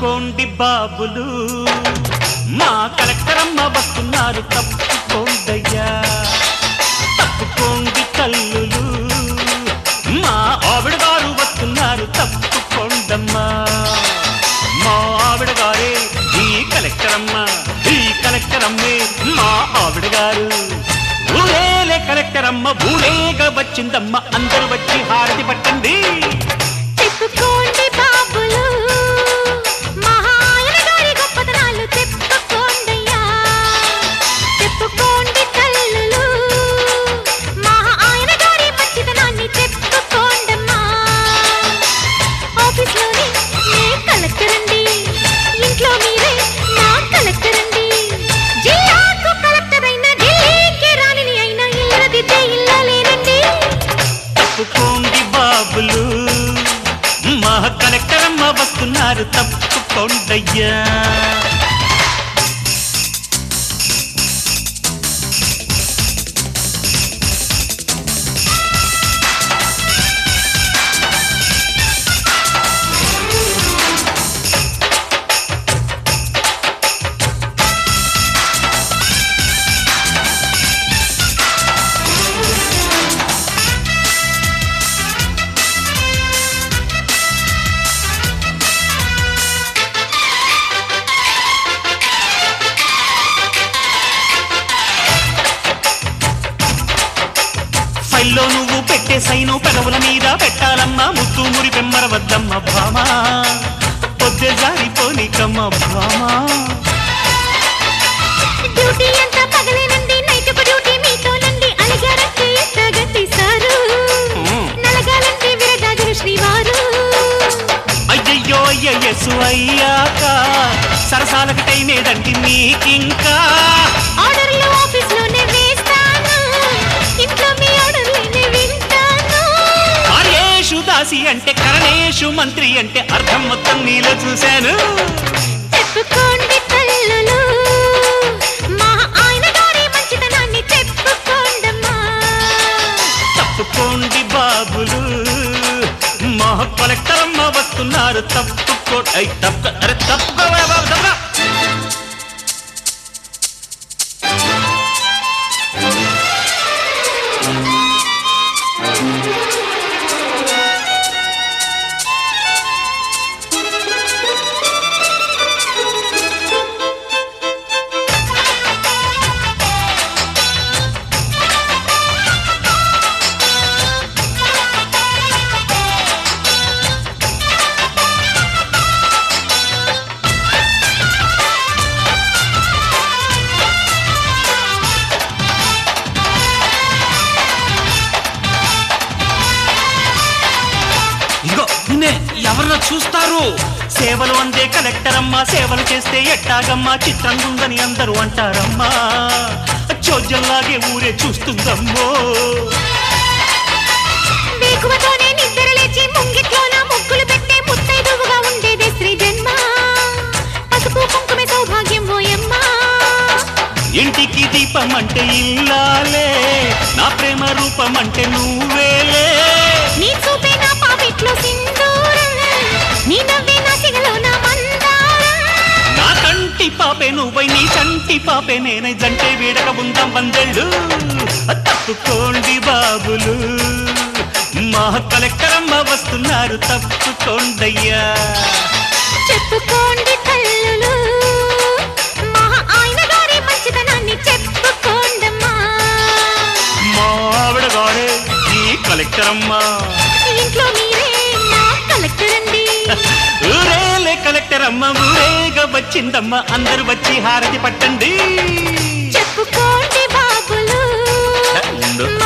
తప్పుకోండి బాబులు మా కలెక్టర్ అమ్మ వస్తున్నారు తప్పుకోండయ్యా తప్పుకోండి తల్లులు మా ఆవిడ గారు వస్తున్నారు తప్పుకోండమ్మా మా ఆవిడ గారే ఈ కలెక్టర్ అమ్మ ఈ కలెక్టర్ అమ్మే మా ఆవిడ గారు ఊరేలే కలెక్టర్ అమ్మ ఊరేగా వచ్చిందమ్మ అందరూ వచ్చి హారతి పట్టండి చెప్పుకోండి బాబులు మహాయన గారి గొప్పతనాలు చెప్పుకోండయ్యా చెప్పుకోండి తల్లులు మహా ఆయన గారి మంచితనాన్ని చెప్పుకోండమ్మా ఆఫీస్లోనే నే కలెక్టర్ అండి ఇంట్లో మీరే నా కలెక్టర్ అండి జిల్లాకు కలెక్టర్ అయినా ఢిల్లీకి రాణిని అయినా ఇల్లదిద్దే ఇల్లలేనండి తప్పుకోండి బాబులు మా కలెక్టర్ అమ్మ వస్తున్నారు తప్పుకోండయ్యా ఫైల్లో నువ్వు పెట్టే సైను పెదవుల మీద పెట్టాలమ్మా ముత్తు మురి పెమ్మర వద్దమ్మ భామా పొద్దు జారిపోనికమ్మ భామా డ్యూటీ అంతా పగలేనండి నైట్ డ్యూటీ మీతోనండి అలిగారంటే ఎంత గట్టిస్తారు మ్మ్. నలగాలంటే విరగాజులు శ్రీవారు అయ్యయ్యో అయ్యయ్యసు అయ్యాక సరసాలకు టైమేదండి మీకింకా ఆర్డర్లు ఆఫీస్ లోనే వేస్తాను ఇంట్లో మీ ఆర్డర్లేనే వింటాను కార్యేషు దాసి అంటే కరణేషు మంత్రి అంటే అర్థం మొత్తం నీలో చూశాను చెప్పుకోండి తల్లులు మా ఆయన గారి మంచితనాన్ని చెప్పుకోండమ్మా తప్పుకోండి బాబులు మా కలెక్టర్ అమ్మ వస్తున్నారు తప్పుకో ఐ తప్పు అరే తప్పుకోవా బాబు తప్పుకో ఇదిగో నిన్నే ఎవరన్నా చూస్తారు సేవలు అందే కలెక్టర్ అమ్మా సేవలు చేస్తే ఎట్టాగమ్మా చిత్రంగా ఉందని అందరూ అంటారమ్మా చోద్యంలాగే ఊరే చూస్తుందమ్మో వేకువతోనే నిద్ర లేచి ముంగిట్లోన ముగ్గులు పెట్టే ముత్తైదువుగా ఉండేదే స్త్రీ జన్మ పసుపు కుంకుమే సౌభాగ్యం ఓయమ్మా ఇంటికి దీపం అంటే ఇల్లాలే నా ప్రేమ రూపం అంటే నువ్వేలే నీ చూపే నా పాపిట్లో సింధూరం నీ నవ్వే నా సిగలో నా మందారం నా కంటి పాపే నువ్వై నీ చంటి పాపే నేనై జంటే వీడక ఉందాం వందళ్ళు తప్పుకోండి బాబులు మా కలెక్టర్ అమ్మ వస్తున్నారు తప్పుకోండయ్యా చెప్పుకోండి తల్లులు మా ఆయన గారి మంచితనాన్ని చెప్పుకోండమ్మా మా ఆవిడ గారే ఈ కలెక్టర్ అమ్మ ఇంట్లో మీరే నా కలెక్టర్ అండి ఊరేలే కలెక్టర్ అమ్మ ఊరేగా వచ్చిందమ్మ అందరూ వచ్చి హారతి పట్టండి చెప్పుకోండి బాబులు ఉండు. మా